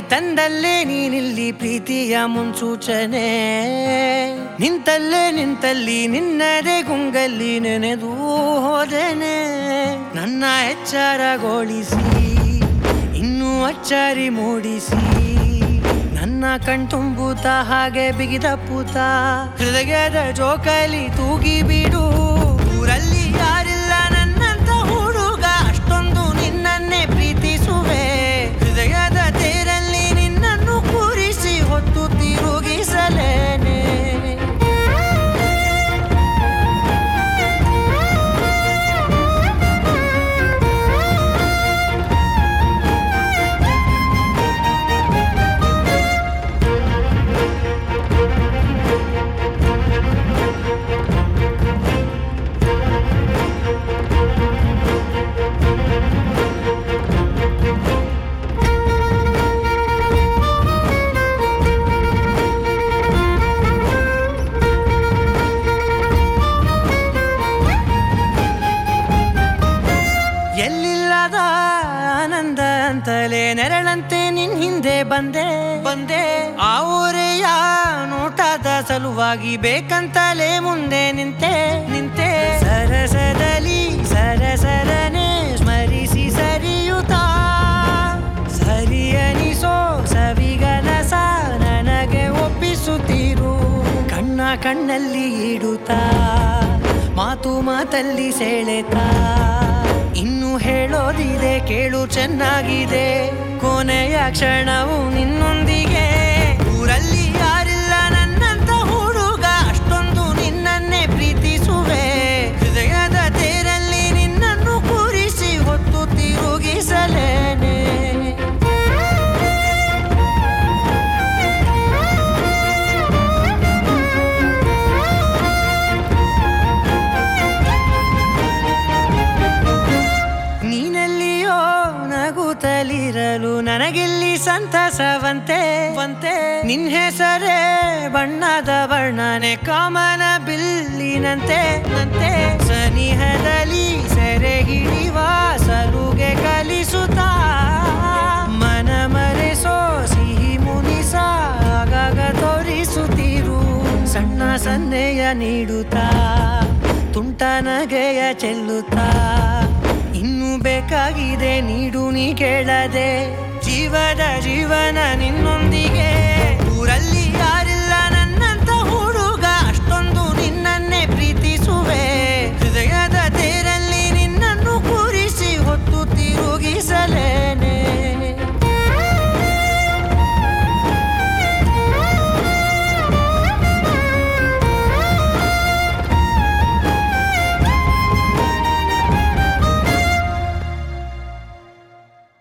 ತಂದಲ್ಲೇ ನೀನಿಲ್ಲಿ ಪ್ರೀತಿಯ ಮುನ್ಸೂಚನೆ ನಿಂತಲ್ಲೇ ನಿಂತಲ್ಲಿ ನಿನ್ನದೇ ಗುಂಗಲ್ಲಿ ನೆನೆದು ಹೋದೆನೆ ನನ್ನ ಎಚ್ಚರಗೊಳಿಸಿ ಇನ್ನೂ ಅಚ್ಚರಿ ಮೂಡಿಸಿ ನನ್ನ ಕಣ್ತುಂಬುತ್ತ ಹಾಗೆ ಬಿಗಿದ ಪೂತ ಹೃದಯದ ಜೋಕಾಲಿ ತೂಗಿ ಬಿಡು ಊರಲ್ಲಿ ಯಾರಿಲ್ಲ ನನ್ನಂತ ಹುಡುಗ ಅಷ್ಟೊಂದು ನಿನ್ನನ್ನೇ ಪ್ರೀತಿಸುವೆ ಹೃದಯದ ತೇರಲ್ಲಿ ನಿನ್ನನ್ನು ಕೂರಿಸಿ ಹೊತ್ತು ತಿರುಗಿಸಲೇನೆ ಎಲ್ಲಿಲ್ಲದ ಆನಂದ ಅಂತಲೇ ನೆರಳಂತೆ ನಿನ್ ಹಿಂದೆ ಬಂದೆ ಬಂದೆ ಆ ಊರೆಯ ನೋಟದ ಸಲುವಾಗಿ ಬೇಕಂತಲೇ ಮುಂದೆ ನಿಂತೆ ನಿಂತೆ ಸರಸದಲ್ಲಿ ಸರಸರನೆ ಸ್ಮರಿಸಿ ಸರಿಯುತ್ತ ಸರಿಯನಿಸೋ ಸವಿಗನಸ ನನಗೆ ಒಪ್ಪಿಸುತ್ತೀರು ಕಣ್ಣ ಕಣ್ಣಲ್ಲಿ ಇಡುತ್ತಾ ಮಾತು ಮಾತಲ್ಲಿ ಸೆಳೆತಾ ಇನ್ನು ಹೇಳೋದಿದೆ ಕೇಳು ಚೆನ್ನಾಗಿದೆ ಕೊನೆಯ ಕ್ಷಣವು ನಿನ್ನೊಂದಿಗೆ ಊರಲ್ಲಿ ಯಾರಿಲ್ಲ ನನ್ನಂತ ಹುಡುಗ ಅಷ್ಟೊಂದು ನಿನ್ನನ್ನೇ ಪ್ರೀತಿಸುವೆ ಹೃದಯದ ತೇರಲ್ಲಿ ನಿನ್ನನ್ನು ಕೂರಿಸಿ ಹೊತ್ತು ತಿರುಗಿಸಲೇನೆ ನೀನೆಲ್ಲಿಯೋ ನಗುತ್ತಲಿರಲು ನನಗಿಲ್ಲಿ ಸಂತಸವಂತೆ ವಂತೆ ನಿನ್ ಹೆಸರೇ ಬಣ್ಣದ ವರ್ಣನೆ ಕಾಮನ ಬಿಲ್ಲಿನಂತೆ ನಂತೆ ಸನಿಹದಲ್ಲಿ ಸೆರೆಗಿಳಿವ ಸಲುಗೆ ಕಲಿಸುತ್ತಾ ಮನ ಮರೆಸೋ ಸಿಹಿ ಮುನಿಸ ಆಗಾಗ ತೋರಿಸುತ್ತೀರು ಸಣ್ಣ ಸನ್ನೆಯ ನೀಡುತ್ತಾ ತುಂಟ ನಗೆಯ ಚೆಲ್ಲುತ್ತಾ ಇನ್ನು ಬೇಕಾಗಿದೆ ನೀಡು ನೀ ಕೇಳದೆ ಜೀವದ ಜೀವನ ನಿನ್ನೊಂದಿಗೆ ಊರಲ್ಲಿ ಯಾರಿಲ್ಲ